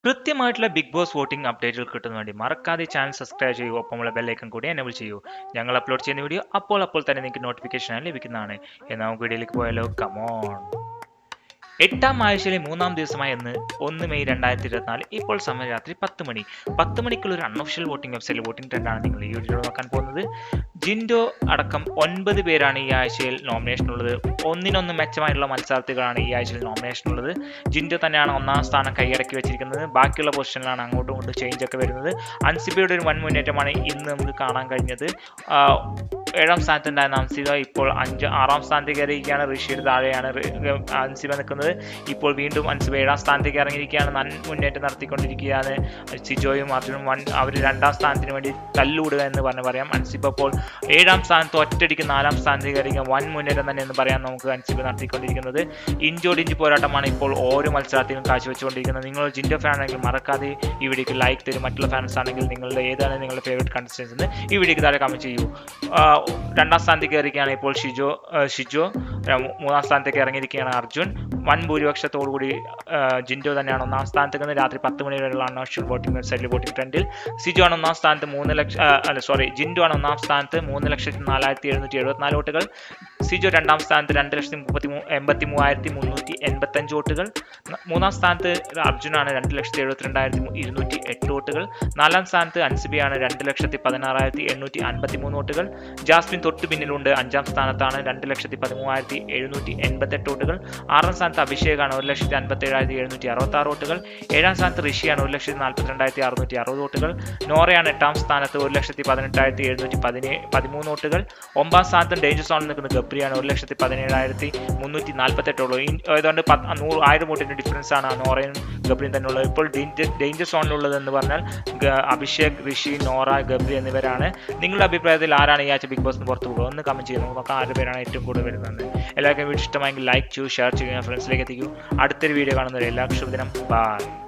കൃത്യമായിട്ടുള്ള big boss voting അപ്ഡേറ്റുകൾ കിട്ടുന്നതിന് വേണ്ടി മറക്കാതെ ചാനൽ സബ്സ്ക്രൈബ് ചെയ്യൂ ഒപ്പമുള്ള ബെല്ലൈക്കൺ കൂടി എനേബിൾ ചെയ്യൂ ഞങ്ങൾ അപ്ലോഡ് ചെയ്യുന്ന വീഡിയോ അപ്പോൾ അപ്പോൾ തന്നെ നിങ്ങൾക്ക് നോട്ടിഫിക്കേഷൻ ലഭിക്കുന്നതാണ് എന്നാൽ നമുക്ക് വീഡിയോയിലേക്ക് പോയാലോ കമോൺ എട്ടാം ആഴ്ചയിലെ മൂന്നാം ദിവസമായ ഇന്ന് ഒന്ന് മെയ് രണ്ടായിരത്തി ഇരുപത്തിനാല് ഇപ്പോൾ സമയം രാത്രി പത്ത് മണി പത്ത് മണിക്കുള്ള ഒരു അൺഒഫീഷ്യൽ വോട്ടിംഗ് വെബ്സൈറ്റിൽ വോട്ടിംഗ് ട്രെൻഡാണ് നിങ്ങൾ ഈ വീഡിയോ നോക്കാൻ പോകുന്നത് ജിൻഡോ അടക്കം ഒൻപത് പേരാണ് ഈ ആഴ്ചയിൽ നോമിനേഷൻ ഉള്ളത് ഒന്നിനൊന്ന് മെച്ചമായിട്ടുള്ള മത്സരാർത്ഥികളാണ് ഈ ആഴ്ചയിൽ നോമിനേഷൻ ഉള്ളത് ജിൻഡോ തന്നെയാണ് ഒന്നാം സ്ഥാനം കൈയടക്കി വെച്ചിരിക്കുന്നത് ബാക്കിയുള്ള പൊസിഷനിലാണ് അങ്ങോട്ടും ഇങ്ങോട്ടും ചേഞ്ച് ഒക്കെ വരുന്നത് അൻസിബയുടെ ഒരു വൻ മുന്നേറ്റമാണ് ഇന്ന് നമുക്ക് കാണാൻ കഴിഞ്ഞത് ആ, ഏഴാം സ്ഥാനത്തുണ്ടായിരുന്ന അൻസിബ ഇപ്പോൾ അഞ്ച് ആറാം സ്ഥാനത്തേക്ക് കയറിയിരിക്കുകയാണ് ഋഷിയുടെ താഴെയാണ് റി- അൻസിബ നിൽക്കുന്നത് ഇപ്പോൾ വീണ്ടും അൻസിബ ഏഴാം സ്ഥാനത്തേക്ക് ഇറങ്ങിയിരിക്കുകയാണ് നൻ മുന്നേറ്റം നടത്തിക്കൊണ്ടിരിക്കുകയാണ് സിജോയും അർജുനും വൺ അവർ രണ്ടാം സ്ഥാനത്തിന് വേണ്ടി തല്ലുകൂടുക എന്ന് പറഞ്ഞ് പറയാം അൻസിബ ഇപ്പോൾ ഏഴാം സ്ഥാനത്ത് ഒറ്റയടിക്ക് നാലാം സ്ഥാനത്തേക്ക് കയറിയ വൻ മുന്നേറ്റം തന്നെ എന്ന് പറയാം നമുക്ക് അൻസിബ നടത്തിക്കൊണ്ടിരിക്കുന്നത് ഇഞ്ചോടിഞ്ച് പോരാട്ടമാണ് ഇപ്പോൾ ഓരോ മത്സരാർത്ഥികളും കാഴ്ചവെച്ചുകൊണ്ടിരിക്കുന്നത് നിങ്ങൾ ജിൻഡോ ഫാൻ ആണെങ്കിൽ മറക്കാതെ ഈ വീഡിയോക്ക് ലൈക്ക് തരും മറ്റുള്ള ഫാൻസ് ആണെങ്കിൽ നിങ്ങളുടെ ഏതാണ് നിങ്ങളുടെ ഫേവറേറ്റ് കണ്ടസ്റ്റൻസ് എന്ന് ഈ വീഡിയോക്ക് താഴെ കമന്റ് ചെയ്യൂ ആ, രണ്ടാം സ്ഥാനത്തേക്ക് കയറിയിരിക്കുകയാണ് ഇപ്പോൾ ഷിജോ ആ, ഷിജോ ആ, മൂ- മൂന്നാം സ്ഥാനത്തേക്ക് ഇറങ്ങിയിരിക്കുകയാണ് അർജുൻ വൻ ഭൂരിപക്ഷത്തോടുകൂടി ആ, ജിൻഡോ തന്നെയാണ് ഒന്നാം സ്ഥാനത്തേക്ക് നിന്ന് രാത്രി പത്ത് മണി വരെയുള്ള അൺഒഫീഷ്യൽ വോട്ടിംഗ് വെബ്സൈറ്റിൽ വോട്ടിംഗ് ട്രെൻഡിൽ സിജോ ആണ് ഒന്നാം സ്ഥാനത്ത് മൂന്ന് ലക്ഷം ആ, അല്ല സോറി ജിൻഡോ ആണ് ഒന്നാം സ്ഥാനത്ത് മൂന്ന് ലക്ഷത്തി നാലായിരത്തി എഴുന്നൂറ്റി എഴുപത്തിനാല് വോട്ടുകൾ സിജോ രണ്ടാം സ്ഥാനത്ത് രണ്ട് ലക്ഷത്തി മുപ്പത്തി മൂ എൺപത്തി മൂവായിരത്തി മുന്നൂറ്റി എൺപത്തഞ്ച് വോട്ടുകൾ ന- മൂന്നാം സ്ഥാനത്ത് അർജുനാണ് രണ്ട് ലക്ഷത്തി എഴുപത്തിരണ്ടായിരത്തി മു- ഇരുന്നൂറ്റി എട്ട് വോട്ടുകൾ നാലാം സ്ഥാനത്ത് അൻസിബിയാണ് രണ്ട് ലക്ഷത്തി പതിനാറായിരത്തി എണ്ണൂറ്റി അൻപത്തി മൂന്ന് വോട്ടുകൾ ജാസ്മിൻ തൊട്ട് പിന്നിലുണ്ട് അഞ്ചാം സ്ഥാനത്താണ് രണ്ട് ലക്ഷത്തി പതിമൂവായിരത്തി എഴുന്നൂറ്റി എൺപത്തെട്ട് വോട്ടുകൾ ആറാം സ്ഥാനത്ത് അഭിഷേകാണ് ഒരു ലക്ഷത്തി അൻപത്തി ഏഴായിരത്തി എഴുന്നൂറ്റി അറുപത്തി ആറ് വോട്ടുകൾ ഏഴാം സ്ഥാനത്ത് ഋഷിയാണ് ഒരു ലക്ഷത്തി നാൽപ്പത്തി രണ്ടായിരത്തി അറുന്നൂറ്റി അറുപത് വോട്ടുകൾ നോറയാണ് എട്ടാം സ്ഥാനത്ത് ഒരു ലക്ഷത്തി പതിനെട്ടായിരത്തി എഴുന്നൂറ്റി പതിനേഴ് പതിമൂന്ന് വോട്ടുകൾ ഒമ്പതാം സ്ഥാനത്ത് ഡേഞ്ചർ സോണിൽ നിൽക്കുന്ന ഗബ്രിയാണ് ഒരു ലക്ഷത്തി പതിനേഴായിരത്തി മുന്നൂറ്റി നാൽപ്പത്തെട്ട് ഉള്ളൂ ഈ- ഏതാണ്ട് പത്ത് നൂറ് ആയിരം വോട്ടിൻ്റെ ഡിഫറൻസ് ആണ് ആ നോറയും ഗബ്രിയും തന്നെ ഉള്ളത് ഇപ്പോൾ ഡേഞ്ചർ ഡേഞ്ചർ സോണിലുള്ളത് എന്ന് പറഞ്ഞാൽ ഗ- അഭിഷേക് ഋഷി നോറ ഗബ്രി എന്നിവരാണ് നിങ്ങളുടെ അഭിപ്രായത്തിൽ ആരാണ് ഈ ആഴ്ച ബിഗ് ബോസിന് പുറത്തു പോകുക ഒന്ന് കമന്റ് ചെയ്യുന്നു നോക്കാം ആറ് പേരാണ് ഏറ്റവും കൂടുതൽ വരുന്നത് എല്ലാവർക്കും വീഡിയോ ഇഷ്ടമായെങ്കിൽ ലൈക്ക് ചെയ്യൂ ഷെയർ ചെയ്യുക ഫ്രണ്ട്സിലേക്ക് എത്തിക്കൂ അടുത്തൊരു വീഡിയോ കാണുന്നവരെ എല്ലാവർക്കും ശുഭദിനം ബൈ